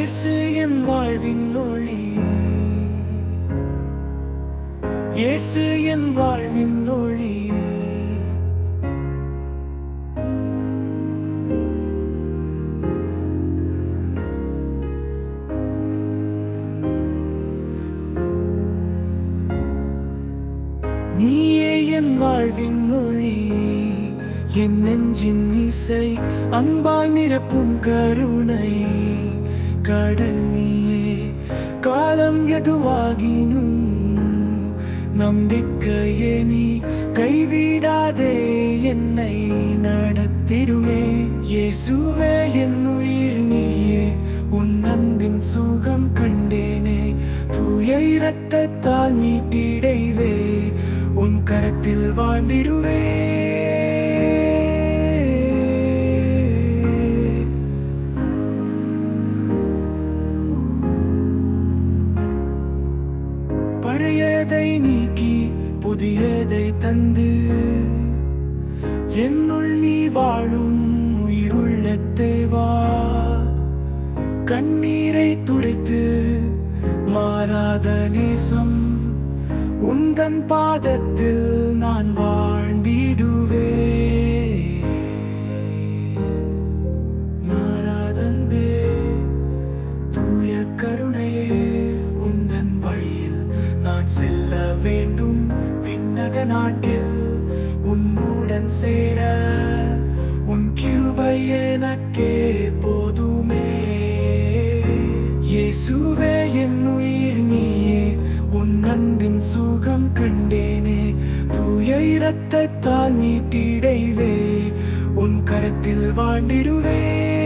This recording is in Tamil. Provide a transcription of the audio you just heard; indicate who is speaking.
Speaker 1: இயேசு என் வாழ்வின் ஒளி இயேசு என் வாழ்வின் ஒளி நீயே என் வாழ்வின் மொழி என் நெஞ்சின் இசை அன்பால் நிரப்பும் கருணை கடல் நீயே காலம் எதுவாகினும் நம்பிக்கையே நீ கைவிடாதே என்னை நடத்திடுமே இயேசுவே என் உயிர் நீயே உன் அன்பின் சுகம் கண்டேனே தூய இரத்தத்தால் மீட்டிடைவே உன் கரத்தில் வாழ்ந்திடுவே பழையதை நீக்கி புதியதை தந்து என்னுள் நீ வாழும் உயிருள்ள தேவா கண்ணீரை துடைத்து மாறாத நேசம் உந்தன் பாதத்தில் நான் வாழ்ந்திடுவே மாறாதன்பே தூய கருணையே உந்தன் வழியில் நான் செல்ல வேண்டும் விண்ணக நாட்டில் உன்னுடன் சேர உன் கிருபை எனக்கே போதுமே இயேசுவே என் உயிர் நீயே உன் அன்பின் சுகம் கண்டேனே தூய இரத்தத்தால் மீட்டிடைவே உன் கரத்தில் வாழ்ந்திடுவே